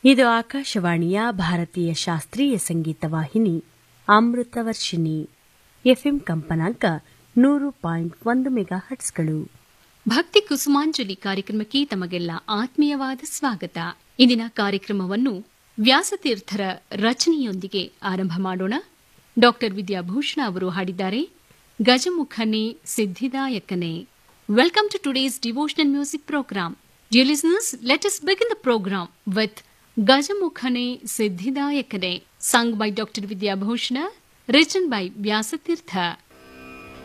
ಇದು ಆಕಾಶವಾಣಿಯ ಭಾರತೀಯ ಶಾಸ್ತ್ರೀಯ ಸಂಗೀತ ವಾಹಿನಿ ಅಮೃತವರ್ಷಿಣಿ ಎಫ್ಎಂ ಕಂಪನಾಂಕ ನೂರು ಪಾಯಿಂಟ್ ಒಂದು ಮೆಗಾ ಹಟ್ಸ್ಗಳು ಭಕ್ತಿ ಕುಸುಮಾಂಜಲಿ ಕಾರ್ಯಕ್ರಮಕ್ಕೆ ತಮಗೆಲ್ಲ ಆತ್ಮೀಯವಾದ ಸ್ವಾಗತ ಇಂದಿನ ಕಾರ್ಯಕ್ರಮವನ್ನು ವ್ಯಾಸತೀರ್ಥರ ರಚನೆಯೊಂದಿಗೆ ಆರಂಭ ಮಾಡೋಣ ಡಾಕ್ಟರ್ ವಿದ್ಯಾಭೂಷಣ ಅವರು ಹಾಡಿದ್ದಾರೆ ಗಜಮುಖನೇ ಸಿದ್ಧಿದಾಯಕನೇ welcome to today's devotional music program dear listeners let us begin the program with ಗಜಮುಖನೇ ಸಿದ್ಧಿದಾಯಕನೇ sung by Dr. Vidyabhushana, written by Vyasatirtha.